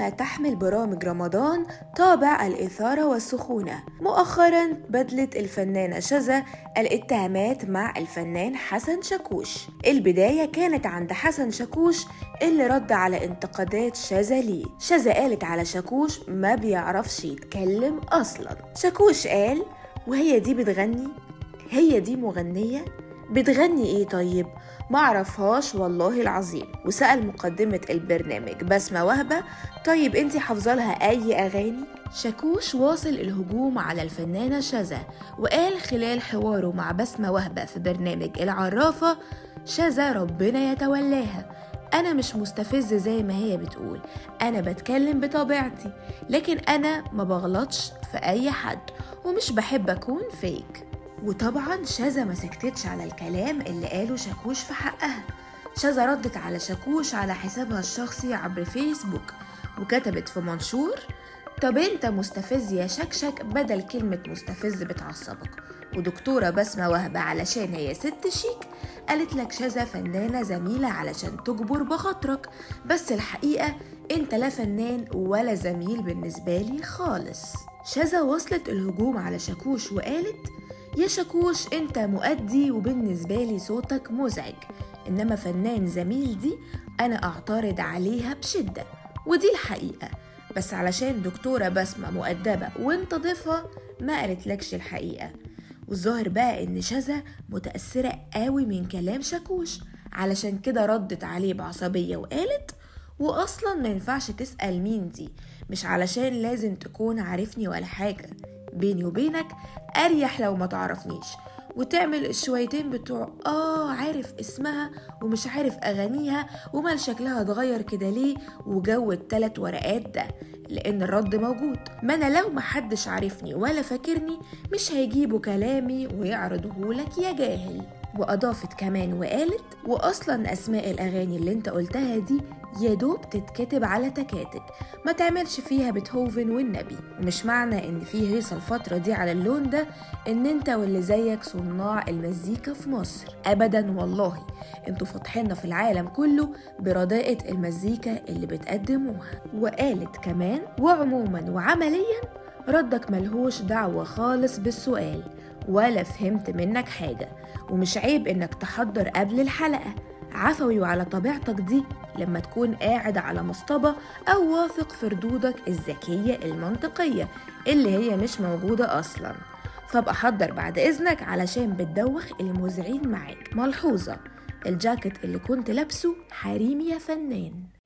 ما تحمل برامج رمضان طابع الإثارة والسخونة مؤخرا بدلت الفنانة شذا الاتهامات مع الفنان حسن شاكوش البداية كانت عند حسن شاكوش اللي رد على انتقادات شذا ليه شذا قالت على شاكوش ما بيعرفش يتكلم أصلا شاكوش قال وهي دي بتغني هي دي مغنية بتغني ايه طيب معرفهاش والله العظيم وسأل مقدمة البرنامج بسمة وهبة طيب انتي حافظالها اي اغاني شاكوش واصل الهجوم على الفنانة شذا وقال خلال حواره مع بسمة وهبة في برنامج العرافة شذا ربنا يتولاها أنا مش مستفز زي ما هي بتقول أنا بتكلم بطبيعتي لكن أنا ما بغلطش في أي حد ومش بحب أكون فيك وطبعا شذا ما سكتتش على الكلام اللي قاله شاكوش في حقها شذا ردت على شاكوش على حسابها الشخصي عبر فيسبوك وكتبت في منشور طب انت مستفز يا شكشك بدل كلمة مستفز بتعصبك ودكتورة بسمة وهبة علشان هي ست شيك قالت لك شذا فنانة زميلة علشان تجبر بخاطرك بس الحقيقة انت لا فنان ولا زميل بالنسبة لي خالص شذا وصلت الهجوم على شاكوش وقالت يا شاكوش انت مؤدي وبالنسبة لي صوتك مزعج انما فنان زميل دي انا اعترض عليها بشدة ودي الحقيقة بس علشان دكتورة بسمة مؤدبة وانت ضيفها ما قالتلكش الحقيقة والظاهر بقى ان شذا متأثرة قوي من كلام شاكوش علشان كده ردت عليه بعصبية وقالت واصلا ما ينفعش تسأل مين دي مش علشان لازم تكون عارفني ولا حاجة بيني وبينك اريح لو ما تعرفنيش وتعمل الشويتين بتوع اه عارف اسمها ومش عارف اغانيها ومال شكلها اتغير كده ليه وجو التلات ورقات ده لان الرد موجود ما انا لو محدش عارفني ولا فاكرني مش هيجيبوا كلامي ويعرضهولك يا جاهل واضافت كمان وقالت واصلا اسماء الاغاني اللي انت قلتها دي يا دوب تتكتب على تكاتك ما تعملش فيها بيتهوفن والنبي ومش معنى ان في هيصة الفترة دي على اللون ده ان انت واللي زيك صناع المزيكا في مصر ابدا والله انتوا فاتحيننا في العالم كله برداءة المزيكا اللي بتقدموها وقالت كمان وعموما وعمليا ردك ملهوش دعوة خالص بالسؤال ولا فهمت منك حاجة ومش عيب انك تحضر قبل الحلقة عفوي وعلى طبيعتك دي لما تكون قاعد على مصطبة أو واثق في ردودك الذكية المنطقية اللي هي مش موجودة أصلا فابقى حضر بعد إذنك علشان بتدوخ المذيعين معاك ملحوظة الجاكيت اللي كنت لابسه حريمي يا فنان